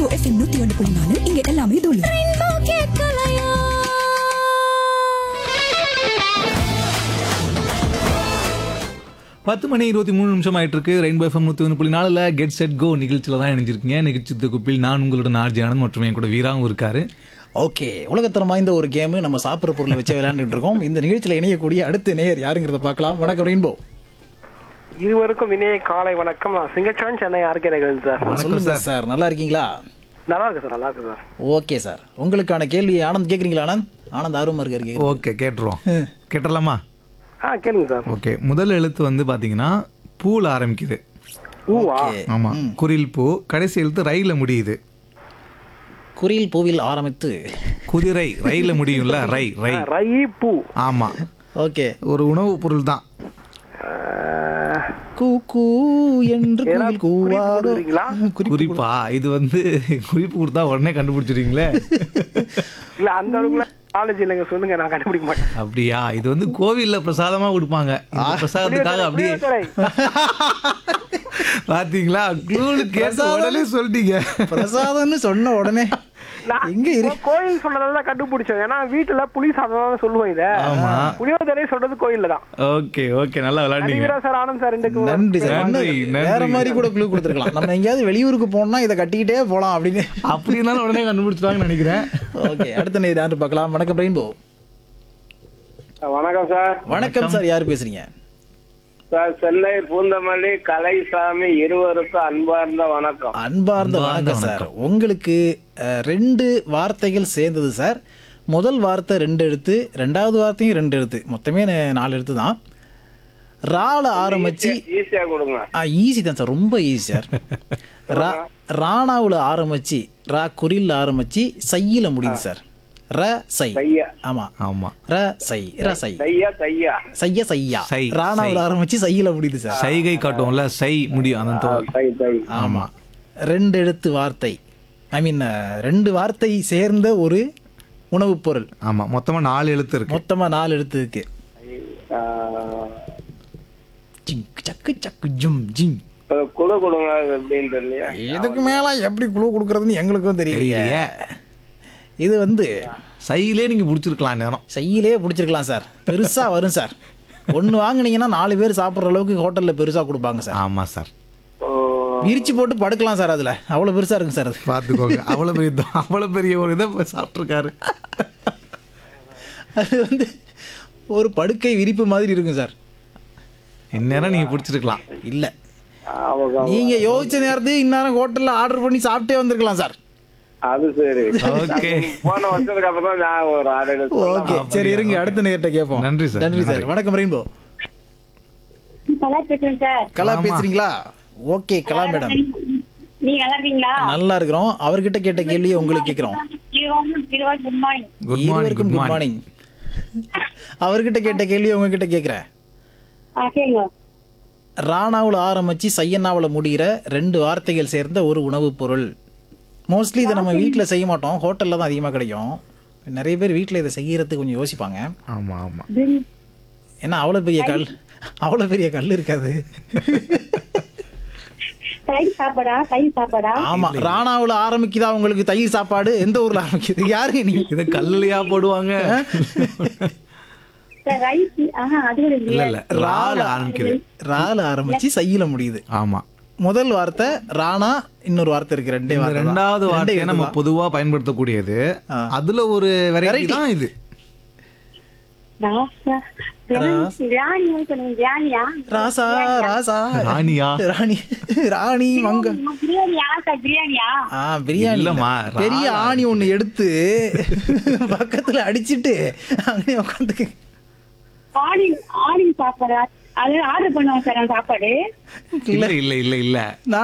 Rainbow FM நூத்தி ஒன்று புள்ளி நாலு இங்க எல்லாமே தூள் பத்து மணி இருபத்தி மூணு நிமிஷம் ஆயிட்டு இருக்கு ரெயின்போ எஃப்எம் நூற்றி ஒன்று புள்ளி நாலில் கெட் செட் கோ நிகழ்ச்சியில் தான் இணைஞ்சிருக்கீங்க நிகழ்ச்சி தொகுப்பில் நான் உங்களுடன் ஆர்ஜி ஆனந்த் மற்றும் என் கூட வீராவும் இருக்காரு ஓகே உலகத்தரம் வாய்ந்த ஒரு கேம் நம்ம சாப்பிட்ற பொருளை வச்சு விளையாண்டுட்டு இருக்கோம் இந்த நிகழ்ச்சியில் இணையக்கூடிய அடுத்த நேயர் யாருங்கிறத பார்க்கலாம் வணக்கம் ரெயின்போ இருவருக்கும் இனிய காலை வணக்கம் நான் சிங்கச்சான் சென்னை ஆர்கேனகன் சார் சொல்லுங்க சார் நல்லா இருக்கீங்களா நல்லா இருக்கு சார் நல்லா இருக்கு சார் ஓகே சார் உங்களுக்கான கேள்வி ஆனந்த் கேட்குறீங்களா ஆனந்த் ஆனந்த் ஆர்வமா இருக்காரு கேக்குறது. ஓகே கேட்டுருவோம் கேட்டுடலாமா ஆ கேளுங்க சார் ஓகே முதல் எழுத்து வந்து பார்த்தீங்கன்னா பூவில் ஆரம்பிக்குது ஊவா ஓகே. ஆமாம் குரில் பூ கடைசி எழுத்து ரயில முடியுது குரில் பூவில் ஆரம்பித்து குதிரை ரயில முடியும்ல ரை ரை ரை பூ ஆமாம் ஓகே ஒரு உணவுப் பொருள் தான் கூ கூ என்று ஏன்னா குயில் கூவாதோ கொடுக்குறீங்களா? குறிப்பு குறிப்பா இது வந்து குறிப்பு கொடுத்தா உடனே கண்டுபிடிச்சிருவீங்களே இல்ல அந்த அளவுக்குலாம் நாலேஜ் இல்லைங்க சொல்லுங்க நான் கண்டுபிடிக்க மாட்டேன் அப்படியா இது வந்து கோவில்ல பிரசாதமா கொடுப்பாங்க இந்த பிரசாதத்துக்காக அப்படியே புளியோதரை. பாத்தீங்களா க்ளூனு கேட்ட உடனே சொல்லிட்டீங்க பிரசாதம்னு சொன்ன உடனே நான் எங்க இரு இப்போ கோயில் சொன்னதால தான் கண்டுபிடிச்சேன் ஏன்னா வீட்டுல புளி சாதம் சொல்லுவோம் இத ஆமா. புளியோதரை சொல்றது கோயில்ல தான் ஓகே ஓகே நல்லா விளையாண்டீங்க நடிகரா சார் ஆனந்த் சார் இந்த நன்றி சார் நன்றி, இன்னும் நன்றி. வேற மாதிரி கூட குழு கொடுத்துருக்கலாம் நம்ம எங்கேயாவது வெளியூருக்கு போனோம்னா இதை கட்டிக்கிட்டே போலாம் அப்படின்னு அப்படி இருந்தாலும் உடனே கண்டுபிடிச்சிட்டாங்கன்னு நினைக்கிறேன் ஓகே அடுத்த நேரம் யாரு பார்க்கலாம் வணக்கம் ரெயின்போ வணக்கம் சார் வணக்கம் சார் யார் பேசுறீங்க சார் சென்னை பூந்தமல்லி கலைசாமி இருவருக்கும் அன்பார்ந்த வணக்கம் அன்பார்ந்த வணக்கம் சார் உங்களுக்கு அஹ், ரெண்டு வார்த்தைகள் சேர்ந்தது சார் முதல் வார்த்தை ரெண்டு எழுத்து ரெண்டாவது வார்த்தையும் ரெண்டு எழுத்து மொத்தமே நே- நாலு எழுத்து தான் ரால ஆரம்பிச்சு ஈஸியா கொடுங்க ஈஸி தான் சார் ரொம்ப ஈஸி சார் ரா ராணாவில் ஆரம்பிச்சு ரா குறில் ஆரம்பிச்சு சையில முடியுது சார் ர சை தையா ஆமா ஆமா ர சை ர சை தையா தையா சைய சையா சை, ராணாவில் ஆரம்பிச்சு சையில முடியுது சார் சைகை காட்டுவோம்ல சை முடியும் அந்த தோ- தை தை ஆமா ரெண்டு எழுத்து வார்த்தை ஐ மீன் ரெண்டு வார்த்தை சேர்ந்த ஒரு உணவுப் பொருள் ஆமா மொத்தமா நாலு எழுத்து இருக்கு மொத்தமா நாலு எழுத்து இருக்கு ஆ, ஜிங், சக்கு சக்கு ஜும் ஜிங் இப்ப குழு கொடுங்க எப்படின்னு தெரியலையா இதுக்கு மேல எப்படி குழு கொடுக்கறதுன்னு எங்களுக்கும் தெரியலையே தெரியலையே. இது வந்து சையிலே நீங்க புடிச்சிருக்கலாம் நேரம் சையிலே பிடிச்சிருக்கலாம் சார் பெருசா வரும் சார் ஒன்று வாங்குனீங்கன்னா நாலு பேர் சாப்பிட்ற அளவுக்கு ஹோட்டல்ல பெருசா கொடுப்பாங்க சார் ஆமா சார் ஓ, விரிச்சு போட்டு படுக்கலாம் சார் அதுல அவ்வளவு பெருசா இருக்கும் சார் அது பாத்துக்கோங்க அவ்வளவு பெரிய தோ- அவ்வளவு பெரிய ஒரு இதை சாப்பிட்டுருக்காரு அது வந்து ஒரு படுக்கை விரிப்பு மாதிரி இருக்கும் சார் இந்நேரம் நீங்க பிடிச்சிருக்கலாம் இல்ல அவங்க நீங்க யோசிச்ச நேரத்துக்கு இந்நேரம் ஹோட்டல்ல ஆர்டர் பண்ணி சாப்பிட்டே வந்திருக்கலாம் சார் அது சரி ஓகே போன வருஷத்துக்கு அப்புறம் தான் ஞாபகம் ஒரு ஆறு ஓகே சரி இருங்க அடுத்த நேரத்தை கேட்போம் நன்றி சார், நன்றி சார் நன்றி. வணக்கம் ரெயின்போ நல்லா பேசுறேன் சார் கலா ஆமா. பேசுறீங்களா ஓகே கலா மேடம் நீங்க நல்லா இருக்கீங்களா நல்லா இருக்கிறோம் அவர்கிட்ட கேட்ட கேள்வியை உங்களுக்கு கேட்கிறோம் குட் மார்னிங் குட் மார்னிங் இருவருக்கும் குட் குட் மார்னிங் மார்னிங் அவர்கிட்ட கேட்ட கேள்வி உங்ககிட்ட கேட்கிறேன் ஆ கேளுங்க ராணாவில் ஆரம்பிச்சு சையன்னாவில் முடிகிற ரெண்டு வார்த்தைகள் சேர்ந்த ஒரு உணவுப் பொருள் மோஸ்ட்லி இதை நம்ம வீட்டில் செய்ய மாட்டோம் ஹோட்டலில் தான் அதிகமாக கிடைக்கும் நிறைய பேர் வீட்டில் இதை செய்யறதுக்கு கொஞ்சம் யோசிப்பாங்க ஆமா ஆமா ஏன்னா அவ்வளோ பெரிய கல் அவ்வளோ பெரிய கல் இருக்காது தயிர் சாப்பாடா தயிர் சாப்பாடா ஆமா ராணாவில் ஆரம்பிக்குதா உங்களுக்கு தயிர் சாப்பாடு எந்த ஊர்ல ஆரம்பிக்குது யாருங்க நீங்க இதை கல்லையா போடுவாங்க சார் ரைஸ் ஆஹா அது கூட இல்ல இல்லையா இல்ல ரால ஆரம்பிக்குது ரால ஆரம்பிச்சு சையில முடியுது ஆமா முதல் வார்த்தை ராணா இன்னொரு வார்த்தை இருக்கு ரெண்டே இந்த வார்த்தை தான். ரெண்டாவது ரெண்டே வார்த்தையை எழுத்து நம்ம தான். பொதுவா பயன்படுத்தக்கூடியது ஆ. அதுல ஒரு வெரைட்டி Variety. தான் இது ராசா ராஸ். ராணி சொல்லுங்க ராணியா ராசா ராசா ராணியா? ராணி ராணி மங்க பிரியாணியா சார் பிரியாணியா ஆ பிரியாணி இல்லம்மா, இல்ல. பெரிய ராலா. ஆணி ஒண்ணு எடுத்து பக்கத்துல அடிச்சிட்டு அங்கே உட்காந்துக்கு ஆணி ஆணி சாப்பாடா அது ஆர்டர் பண்ணுவோம் சார் அந்த சாப்பாடு இல்ல இல்ல இல்ல இல்ல நான்